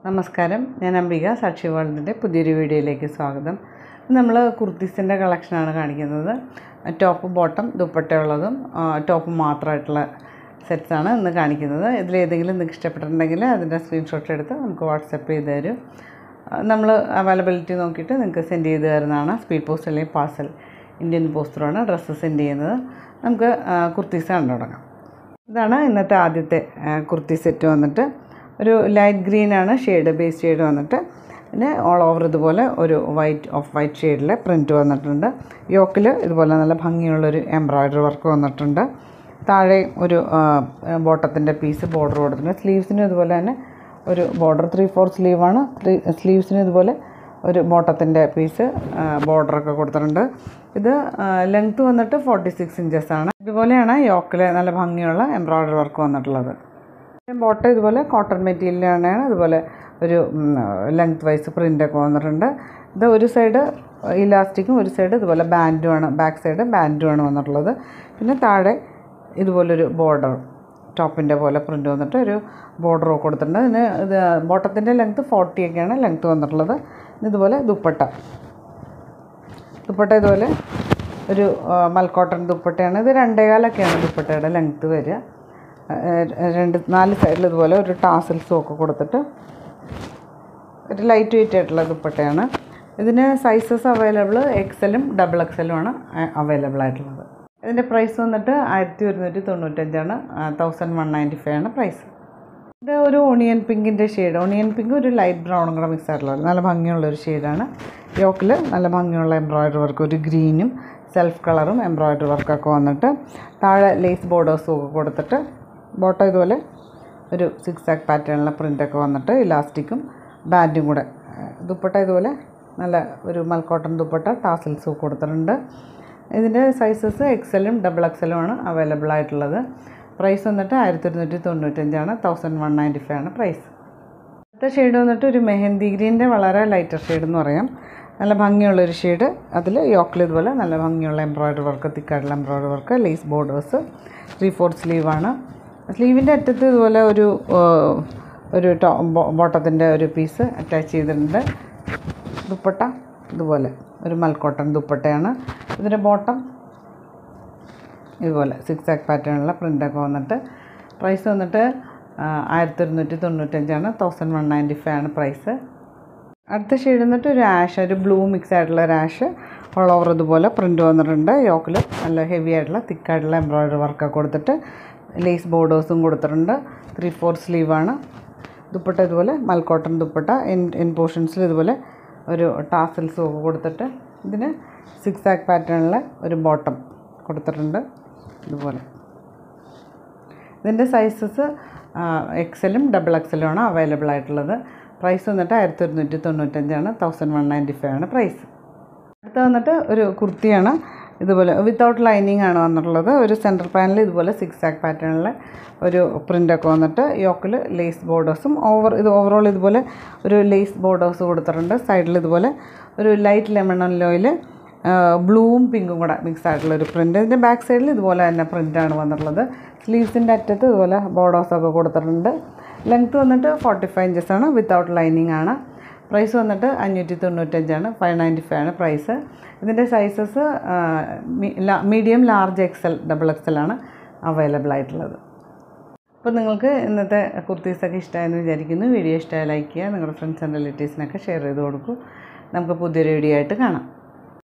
നമസ്കാരം ഞാൻ അംബിക സാക്ഷി വേൾഡിൻ്റെ പുതിയൊരു വീഡിയോയിലേക്ക് സ്വാഗതം നമ്മൾ കുർത്തീസിൻ്റെ കളക്ഷനാണ് കാണിക്കുന്നത് ടോപ്പ് ബോട്ടം ദുപ്പട്ടയുള്ളതും ആ, ടോപ്പ് മാത്രമായിട്ടുള്ള സെറ്റ്സാണ് ഇന്ന് കാണിക്കുന്നത് ഇതിലേതെങ്കിലും നിങ്ങൾക്ക് ഇഷ്ടപ്പെട്ടിട്ടുണ്ടെങ്കിൽ അതിൻ്റെ സ്ക്രീൻഷോട്ട് എടുത്ത് നമുക്ക് വാട്സപ്പ് ചെയ്ത് തരും നമ്മൾ അവൈലബിലിറ്റി നോക്കിയിട്ട് നിങ്ങൾക്ക് സെൻഡ് ചെയ്ത് തരുന്നതാണ് സ്പീഡ് പോസ്റ്റ് അല്ലെങ്കിൽ പാർസൽ ഇന്ത്യൻ പോസ്റ്ററാണ് ഡ്രസ്സ് സെൻഡ് ചെയ്യുന്നത് നമുക്ക് ആ, കുർത്തീസ് കണ്ടു തുടങ്ങാം ഇതാണ് ഇന്നത്തെ ആദ്യത്തെ ആ, കുർത്തി സെറ്റ് വന്നിട്ട് ഒരു ലൈറ്റ് ഗ്രീൻ ആണ് ഷെയ്ഡ് ബേസ് ഷെയ്ഡ് വന്നിട്ട് പിന്നെ ഓൾ ഓവർ ഇതുപോലെ ഒരു വൈറ്റ് ഓഫ് വൈറ്റ് ഷെയ്ഡിലെ പ്രിൻറ്റ് വന്നിട്ടുണ്ട് യോക്കിൽ ഇതുപോലെ നല്ല ഭംഗിയുള്ളൊരു എംബ്രോയ്ഡറി വർക്ക് വന്നിട്ടുണ്ട് താഴെ ഒരു ബോട്ടത്തിൻ്റെ പീസ് ബോർഡർ കൊടുത്തിട്ടുണ്ട് സ്ലീവ്സിനും ഇതുപോലെ തന്നെ ഒരു ബോർഡർ ത്രീ ഫോർ സ്ലീവാണ് ത്രീ സ്ലീവ്സിനും ഇതുപോലെ ഒരു ബോട്ടത്തിൻ്റെ പീസ് ബോർഡറൊക്കെ കൊടുത്തിട്ടുണ്ട് ഇത് ലെങ്ത്ത് വന്നിട്ട് ഫോർട്ടി സിക്സ് ഇഞ്ചസ് ആണ് ഇതുപോലെയാണ് യോക്കിൽ നല്ല ഭംഗിയുള്ള എംബ്രോയ്ഡറി വർക്ക് വന്നിട്ടുള്ളത് ബോട്ടം ഇതുപോലെ കോട്ടൺ മെറ്റീരിയലാണ് ഇതുപോലെ ഒരു ലെങ്ത് വൈസ് പ്രിൻ്റൊക്കെ വന്നിട്ടുണ്ട് ഇത് ഒരു സൈഡ് ഇലാസ്റ്റിക്കും ഒരു സൈഡ് ഇതുപോലെ ബാൻഡുമാണ് ബാക്ക് സൈഡ് ബാൻഡുമാണ് വന്നിട്ടുള്ളത് പിന്നെ താഴെ ഇതുപോലൊരു ബോർഡർ ടോപ്പിൻ്റെ പോലെ പ്രിൻ്റ് വന്നിട്ട് ഒരു ബോർഡർ കൊടുത്തിട്ടുണ്ട് ഇതിന് ഇത് ബോട്ടത്തിൻ്റെ ലെങ്ത്ത് ഫോർട്ടി ഒക്കെയാണ് ലെങ്ത്ത് വന്നിട്ടുള്ളത് ഇതുപോലെ ദുപ്പട്ട ദുപ്പട്ട ഇതുപോലെ ഒരു മൽക്കോട്ടൺ ദുപ്പട്ടയാണ് ഇത് രണ്ടേകാലൊക്കെയാണ് ദുപ്പട്ടയുടെ ലെങ്ത്ത് വരിക ഏഹ് രണ്ട് നാല് സൈഡിൽ ഇതുപോലെ ഒരു ടാസിൽസും ഒക്കെ കൊടുത്തിട്ട് ഒരു ലൈറ്റ് വെയിറ്റ് ആയിട്ടുള്ള ദുപ്പട്ടയാണ് ഇതിന് സൈസസ് അവൈലബിൾ എക്സലും ഡബിൾ എക്സലുമാണ് അവൈലബിൾ ആയിട്ടുള്ളത് ഇതിൻ്റെ പ്രൈസ് വന്നിട്ട് ആയിരത്തി ഒരുന്നൂറ്റി തൊണ്ണൂറ്റഞ്ചാണ് തൗസൻഡ് വൺ നയൻറ്റി ഫൈവ് ആണ് പ്രൈസ് ഇത് ഒരു ഓണിയൻ പിങ്കിൻ്റെ ഷെയ്ഡ് ഓണിയൻ പിങ്ക് ഒരു ലൈറ്റ് ബ്രൗണും കൂടെ മിക്സ് ആയിട്ടുള്ള നല്ല ഭംഗിയുള്ള ഒരു ഷെയ്ഡാണ് യോക്കിൽ നല്ല ഭംഗിയുള്ള എംബ്രോയ്ഡറി വർക്ക് ഒരു ഗ്രീനും സെൽഫ് കളറും എംബ്രോയ്ഡറി വർക്കൊക്കെ വന്നിട്ട് താഴെ ലേസ് ബോർഡേഴ്സും ഒക്കെ കൊടുത്തിട്ട് ബോട്ടം ഇതുപോലെ ഒരു സിക്സ് ആക്ക് പാറ്റേണിലെ പ്രിൻ്റൊക്കെ വന്നിട്ട് ഇലാസ്റ്റിക്കും ബാൻഡും കൂടെ ദുപ്പട്ട ഇതുപോലെ നല്ല ഒരു മൽക്കോട്ടൺ ദുപ്പട്ട ടാസിൽസും കൊടുത്തിട്ടുണ്ട് ഇതിൻ്റെ സൈസസ് എക്സലും ഡബിൾ എക്സലും ആണ് അവൈലബിൾ ആയിട്ടുള്ളത് പ്രൈസ് വന്നിട്ട് ആയിരത്തി ഒരുന്നൂറ്റി തൊണ്ണൂറ്റഞ്ചാണ് തൗസൻഡ് വൺ നയൻറ്റി ഫൈവ് ആണ് പ്രൈസ് അടുത്ത ഷെയ്ഡ് വന്നിട്ട് ഒരു മെഹന്തി ഗ്രീൻ്റെ വളരെ ലൈറ്റർ ഷെയ്ഡ് എന്ന് പറയാം നല്ല ഭംഗിയുള്ളൊരു ഷെയ്ഡ് അതിൽ യോക്കിൽ ഇതുപോലെ നല്ല ഭംഗിയുള്ള എംബ്രോയ്ഡറി വർക്ക് തിക്കായിട്ടുള്ള embroidery work lace borders three four സ്ലീവാണ് സ്ലീവിൻ്റെ അറ്റത്ത് ഇതുപോലെ ഒരു ആ, ഒരു ടോ ബോട്ടത്തിൻ്റെ ഒരു പീസ് അറ്റാച്ച് ചെയ്തിട്ടുണ്ട് ദുപ്പട്ട ഇതുപോലെ ഒരു മൽക്കോട്ടൺ ദുപ്പട്ടയാണ് ഇതിൻ്റെ ബോട്ടം ഇതുപോലെ സിക്സ് ആക്ക് പാറ്റേണുള്ള പ്രിൻ്റൊക്കെ വന്നിട്ട് പ്രൈസ് വന്നിട്ട് ആയിരത്തി ഒരുന്നൂറ്റി തൊണ്ണൂറ്റഞ്ചാണ് തൗസൻഡ് വൺ നയൻറ്റി ഫൈവ് ആണ് പ്രൈസ് അടുത്ത ഷെയ്ഡ് വന്നിട്ട് ഒരു ആഷ് ഒരു ബ്ലൂ മിക്സ് ആയിട്ടുള്ള ഒരു ആഷ് ഓൾ ഓവർ ഇതുപോലെ പ്രിൻ്റ് വന്നിട്ടുണ്ട് യോക്കിൽ നല്ല ഹെവി ആയിട്ടുള്ള തിക്കായിട്ടുള്ള എംബ്രോയ്ഡറി വർക്കൊക്കെ കൊടുത്തിട്ട് ലേസ് ബോർഡേഴ്സും കൊടുത്തിട്ടുണ്ട് ത്രീ ഫോർ സ്ലീവാണ് ദുപ്പട്ട ഇതുപോലെ മൽക്കോട്ടൺ ദുപ്പട്ട എൻ എൻ പോർഷൻസിൽ ഇതുപോലെ ഒരു ടാസൽസും ഒക്കെ കൊടുത്തിട്ട് ഇതിന് സിക്സ് ആക്ക് പാറ്റേണിലെ ഒരു ബോട്ടം കൊടുത്തിട്ടുണ്ട് ഇതുപോലെ ഇതിൻ്റെ സൈസസ് എക്സലും ഡബിൾ എക്സലും ആണ് അവൈലബിൾ ആയിട്ടുള്ളത് പ്രൈസ് വന്നിട്ട് ആയിരത്തി ഒരുന്നൂറ്റി തൊണ്ണൂറ്റഞ്ചാണ് തൗസൻഡ് വൺ നയൻറ്റി ഫൈവ് ആണ് പ്രൈസ് അടുത്ത വന്നിട്ട് ഒരു കുർത്തിയാണ് ഇതുപോലെ വിത്തൗട്ട് ലൈനിങ് ആണ് വന്നിട്ടുള്ളത് ഒരു സെൻറ്റർ പാനൽ ഇതുപോലെ സിക്സ് ആക്ക് പാറ്റേണിൽ ഒരു പ്രിൻ്റൊക്കെ വന്നിട്ട് യോക്കിൽ ലേസ് ബോർഡേഴ്സും ഓവർ ഇത് ഓവറോൾ ഇതുപോലെ ഒരു ലേസ് ബോർഡേഴ്സ് കൊടുത്തിട്ടുണ്ട് സൈഡിൽ ഇതുപോലെ ഒരു ലൈറ്റ് ലെമൺ യെല്ലോയിൽ ബ്ലൂവും പിങ്കും കൂടെ മിക്സ് ആയിട്ടുള്ള ഒരു പ്രിൻ്റ് ഇതിൻ്റെ ബാക്ക് സൈഡിൽ ഇതുപോലെ തന്നെ പ്രിൻ്റാണ് വന്നിട്ടുള്ളത് സ്ലീവ്സിൻ്റെ അറ്റത്ത് ഇതുപോലെ ബോർഡേഴ്സൊക്കെ കൊടുത്തിട്ടുണ്ട് ലെങ്ത്ത് വന്നിട്ട് ഫോർട്ടി ഫൈവ് ഇഞ്ചസ് ആണ് വിത്തൗട്ട് ലൈനിങ് ആണ് പ്രൈസ് വന്നിട്ട് അഞ്ഞൂറ്റി തൊണ്ണൂറ്റഞ്ചാണ് ഫൈവ് നയൻറ്റി ഫൈവ് ആണ് പ്രൈസ് ഇതിൻ്റെ sizes medium large XL double XL ആണ് അവൈലബിൾ ആയിട്ടുള്ളത് അപ്പോൾ നിങ്ങൾക്ക് ഇന്നത്തെ കുർത്തീസൊക്കെ ഇഷ്ടമായെന്ന് വിചാരിക്കുന്നു വീഡിയോ ഇഷ്ടമായി ലൈക്ക് ചെയ്യുക നിങ്ങളുടെ ഫ്രണ്ട്സ് ആൻഡ് റിലേറ്റീവ്സിനൊക്കെ ഷെയർ ചെയ്ത് കൊടുക്കൂ നമുക്ക് പുതിയൊരു വീഡിയോ ആയിട്ട് കാണാം